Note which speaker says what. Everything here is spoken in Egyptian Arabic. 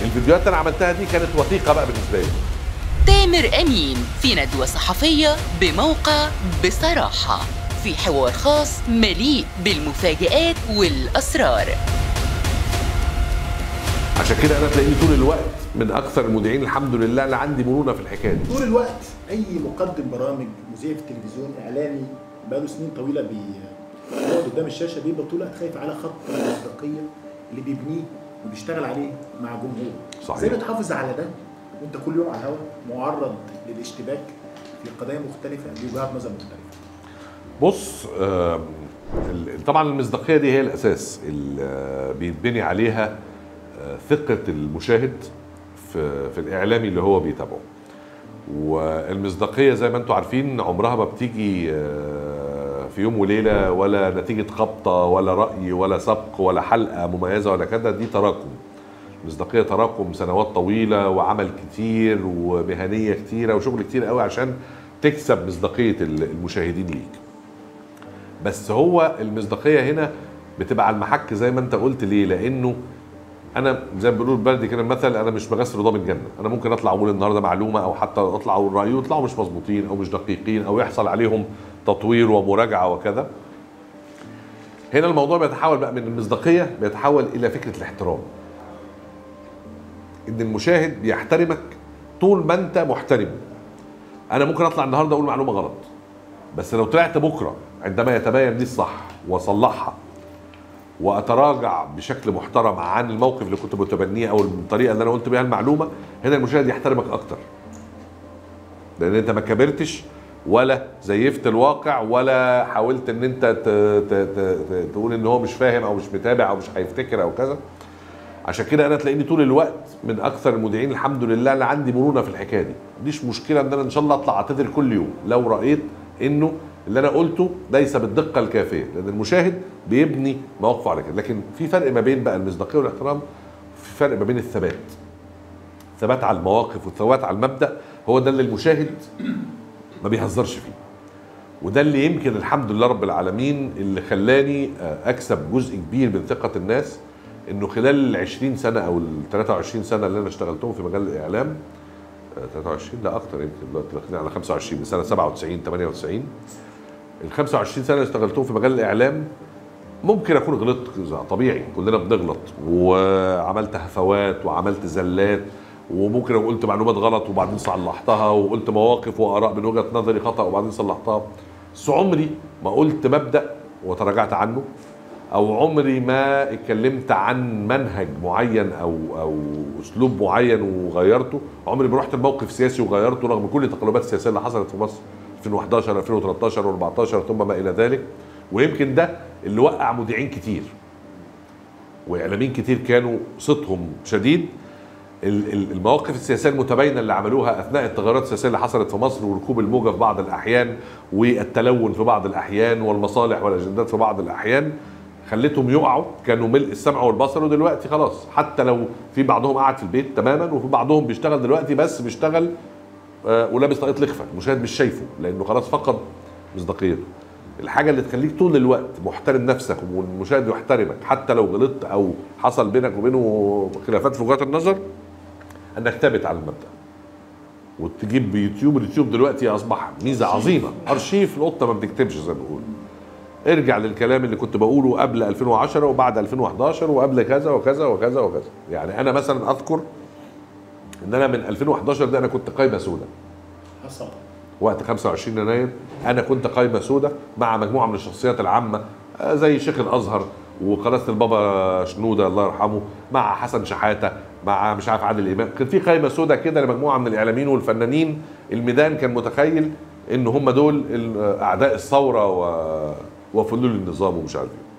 Speaker 1: الفيديوهات اللي انا عملتها دي كانت وثيقه بقى بالنسبه لي
Speaker 2: تامر أمين في ندوة صحفية بموقع بصراحة في حوار خاص مليء بالمفاجآت والأسرار
Speaker 1: عشان كده انا تلاقيني طول الوقت من اكثر المذيعين الحمد لله اللي عندي مرونه في الحكايه دي
Speaker 3: طول الوقت اي مقدم برامج مذيع في التلفزيون اعلامي بقاله سنين طويله بي- بيقعد قدام الشاشه بيبقى طول الوقت خايف على خط المصداقيه اللي بيبنيه وبيشتغل عليه مع جمهوره
Speaker 1: صحيح.
Speaker 3: ازاي بتحافظ على ده وانت كل يوم على الهواء معرض للاشتباك في قضايا مختلفه بوجهات نظر مختلفه
Speaker 1: بص آم، ال- طبعا المصداقيه دي هي الاساس اللي آه، بيتبني عليها آه، ثقه المشاهد في في الاعلامي اللي هو بيتابعه والمصداقيه زي ما انتم عارفين عمرها ما بتيجي آه، في يوم وليله ولا نتيجه خبطه ولا راي ولا سبق ولا حلقه مميزه ولا كده دي تراكم المصداقيه تراكم سنوات طويله وعمل كتير ومهنيه كتيره وشغل كتير قوي عشان تكسب مصداقيه المشاهدين ليك بس هو المصداقيه هنا بتبقى على المحك زي ما انت قلت ليه لانه انا زي ما بيقولوا البلدي كده المثل انا مش بغسل ضامن الجنه انا ممكن اطلع اقول النهارده معلومه او حتى اطلع اقول رايي ويطلعوا مش مظبوطين او مش دقيقين او يحصل عليهم تطوير ومراجعه وكذا هنا الموضوع بيتحول بقى من المصداقيه بيتحول الى فكره الاحترام ان المشاهد بيحترمك طول ما انت محترمه انا ممكن اطلع النهارده اقول معلومه غلط بس لو طلعت بكره عندما يتبين لي الصح واصلحها واتراجع بشكل محترم عن الموقف اللي كنت متبنيه او الطريقه اللي انا قلت بيها المعلومه هنا المشاهد يحترمك اكتر لان انت ما كبرتش ولا زيفت الواقع ولا حاولت ان انت ت... ت... ت... ت... تقول ان هو مش فاهم او مش متابع او مش هيفتكر او كذا عشان كده انا تلاقيني طول الوقت من اكثر المذيعين الحمد لله اللي عندي مرونه في الحكايه دي مفيش مشكله ان انا ان شاء الله اطلع اعتذر كل يوم لو رايت انه اللي انا قلته ليس بالدقه الكافيه لان المشاهد بيبني مواقفه على كده لكن في فرق ما بين بقى المصداقيه والاحترام في فرق ما بين الثبات الثبات على المواقف والثبات على المبدا هو ده اللي المشاهد ما بيهزرش فيه وده اللي يمكن الحمد لله رب العالمين اللي خلاني اكسب جزء كبير من ثقه الناس انه خلال ال 20 سنه او ال 23 سنه اللي انا اشتغلتهم في مجال الاعلام آه، 23 لا اكتر يمكن دلوقتي داخلين على 25 من سنه 97 98 ال 25 سنه اللي اشتغلتهم في مجال الاعلام ممكن اكون غلطت طبيعي كلنا بنغلط وعملت هفوات وعملت زلات وممكن لو قلت معلومات غلط وبعدين صلحتها وقلت مواقف واراء من وجهه نظري خطا وبعدين صلحتها بس عمري ما قلت مبدا وتراجعت عنه او عمري ما اتكلمت عن منهج معين او او اسلوب معين وغيرته عمري ما رحت الموقف سياسي وغيرته رغم كل التقلبات السياسيه اللي حصلت في مصر 2011 2013 و14 ثم ما الى ذلك ويمكن ده اللي وقع مذيعين كتير واعلاميين كتير كانوا صوتهم شديد ال- ال- المواقف السياسيه المتباينه اللي عملوها اثناء التغيرات السياسيه اللي حصلت في مصر وركوب الموجه في بعض الاحيان والتلون في بعض الاحيان والمصالح والاجندات في بعض الاحيان خلتهم يقعوا كانوا ملء السمع والبصر ودلوقتي خلاص حتى لو في بعضهم قاعد في البيت تماما وفي بعضهم بيشتغل دلوقتي بس بيشتغل آه، ولابس طاقية لخفة المشاهد مش شايفه لانه خلاص فقد مصداقيته الحاجة اللي تخليك طول الوقت محترم نفسك والمشاهد يحترمك حتى لو غلطت او حصل بينك وبينه خلافات في وجهات النظر انك ثابت على المبدأ وتجيب يوتيوب اليوتيوب دلوقتي اصبح ميزه عظيمه ارشيف القطه ما بتكتبش زي ما بيقولوا ارجع للكلام اللي كنت بقوله قبل 2010 وبعد 2011 وقبل كذا وكذا وكذا وكذا يعني انا مثلا اذكر ان انا من 2011 ده انا كنت قايمه سوداء
Speaker 3: حصل
Speaker 1: وقت 25 يناير انا كنت قايمه سوداء مع مجموعه من الشخصيات العامه آه، زي شيخ الازهر وقناه البابا شنوده الله يرحمه مع حسن شحاته مع مش عارف عادل امام كان في قايمه سوداء كده لمجموعه من الاعلاميين والفنانين الميدان كان متخيل ان هم دول ال- اعداء الثوره و... وفلول النظام ومش عارف ايه